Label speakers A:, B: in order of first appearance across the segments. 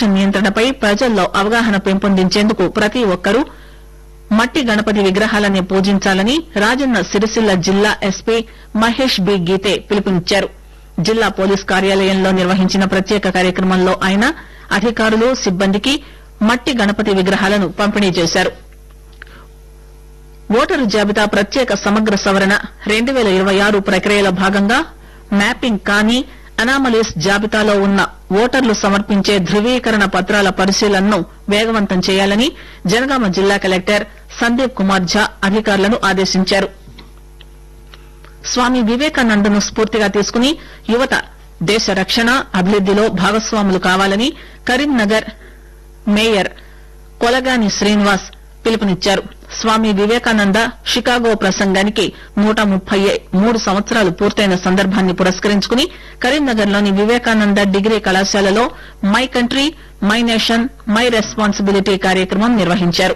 A: కాలుష్య నియంత్రణపై ప్రజల్లో అవగాహన పెంపొందించేందుకు ప్రతి ఒక్కరూ మట్టి గణపతి విగ్రహాలని పూజించాలని రాజన్న సిరిసిల్ల జిల్లా ఎస్పీ మహేష్ బి గీతే పిలుపునిచ్చారు జిల్లా పోలీస్ కార్యాలయంలో నిర్వహించిన ప్రత్యేక కార్యక్రమంలో ఆయన అధికారులు సిబ్బందికి మట్టి గణపతి విగ్రహాలను పంపిణీ చేశారు ఓటరు జాబితా ప్రత్యేక సమగ్ర సవరణ రెండు పేల ఇరవై ఆరు ప్రక్రియలో భాగంగా మ్యాపింగ్ కాని అనామలీస్ జాబితాలో ఉన్న ఓటర్లు సమర్పించే ధృవీకరణ పత్రాల పరిశీలనను వేగవంతం చేయాలని జనగామ జిల్లా కలెక్టర్ సందీప్ కుమార్ ఝా అధికారులను ఆదేశించారు స్వామి వివేకానందను స్ఫూర్తిగా తీసుకుని యువత దేశ రక్షణ అభివృద్దిలో భాగస్వాములు కావాలని కరీంనగర్ మేయర్ కొలగాని శ్రీనివాస్ పిలుపునిచ్చారు స్వామి వివేకానంద షికాగో ప్రసంగానికి నూట ముప్పై మూడు సంవత్సరాలు పూర్తయిన సందర్భాన్ని పురస్కరించుకుని కరీంనగర్ లోని వివేకానంద డిగ్రీ కళాశాలలో my country my nation my responsibility కార్యక్రమం నిర్వహించారు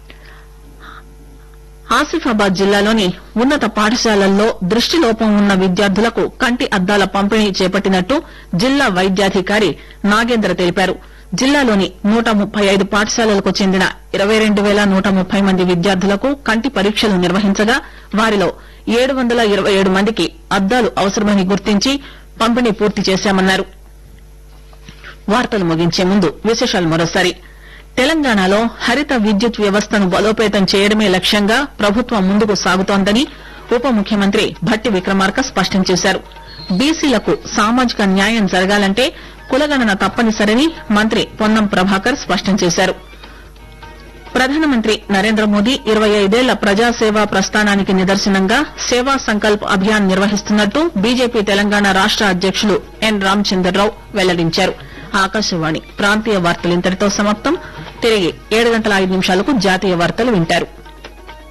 A: ఆసిఫాబాద్ జిల్లాలోని ఉన్నత పాఠశాలల్లో దృష్టిలోపం ఉన్న విద్యార్థులకు కంటి అద్దాల పంపిణీ చేపట్టినట్టు జిల్లా వైద్యాధికారి నాగేంద్ర తెలిపారు జిల్లాలోని నూట ముప్పై ఐదు పాఠశాలలకు చెందిన ఇరవై రెండు పేల నూట ముప్పై మంది విద్యార్థులకు కంటి పరీక్షలు నిర్వహించగా వారిలో ఏడు వందల ఇరవై ఏడు మందికి అద్దాలు అవసరమని గుర్తించి పంపిణీ పూర్తి చేశామన్నారు వార్తలు ముగించే ముందు విశేషాలు మరోసారి తెలంగాణలో హరిత విద్యుత్ వ్యవస్థను బలోపేతం చేయడమే లక్ష్యంగా ప్రభుత్వం ముందుకు సాగుతోందని ఉప ముఖ్యమంత్రి భట్టి విక్రమార్క స్పష్టం చేశారు బీసీలకు సామాజిక న్యాయం జరగాలంటే కులగణన తప్పనిసరని మంత్రి పొన్నం ప్రభాకర్ స్పష్టం చేశారు ప్రధానమంత్రి నరేంద్ర మోదీ ఇరవై ఐదేళ్ల ప్రజాసేవా ప్రస్థానానికి నిదర్శనంగా సేవా సంకల్ప్ అభియాన్ నిర్వహిస్తున్నట్టు బీజేపీ తెలంగాణ రాష్ట అధ్యకులు ఎన్ రామచంద్రరావు వెల్లడించారు ఆకాశవాణి ప్రాంతీయ వార్తలు ఇంతటితో సమాప్తం తిరిగి ఏడు గంటల ఐదు నిమిషాలకు జాతీయ వార్తలు వింటారు